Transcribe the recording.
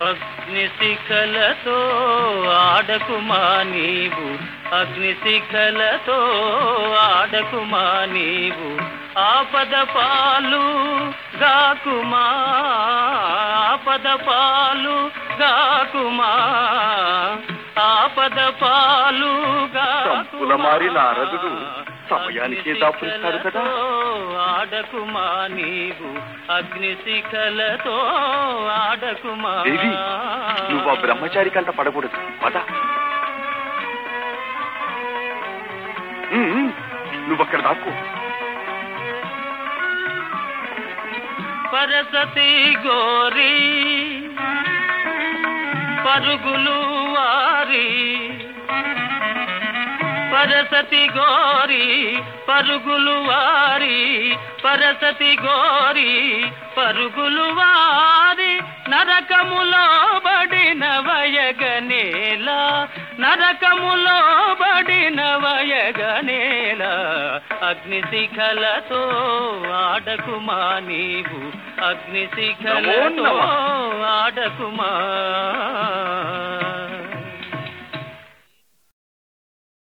అగ్నిశిఖలతో ఆడకుమా నీవు అగ్నిశిఖలతో ఆడకుమా నీవు ఆపద పాలు గాకుమా ఆపద పాలు గాకుమా ఆపద పాలు సంపుల మారి నారదుడు సమయానికే దాపురిస్తాడు కదా. ఆడకుమా నీవు అగ్నిశిఖలతో ఆడకుమా దేవి నువ్వు ఆ బ్రహ్మచారి కంట పడకూడదు పద ఉమ్, ఉమ్, నువ్వు అక్కడ దాక్కు పరసతి గోరి పరుగులు వారి పరసతి గోరి పరుగులు వారి పరసతి గోరి పరుగులు వారి నరకములో బడిన వయగనేల నరకములో బడిన వయగనేల అగ్నిశిఖలతో ఆడకుమా నీవు అగ్నిశిఖలతో నమో నమః. ఆడకుమా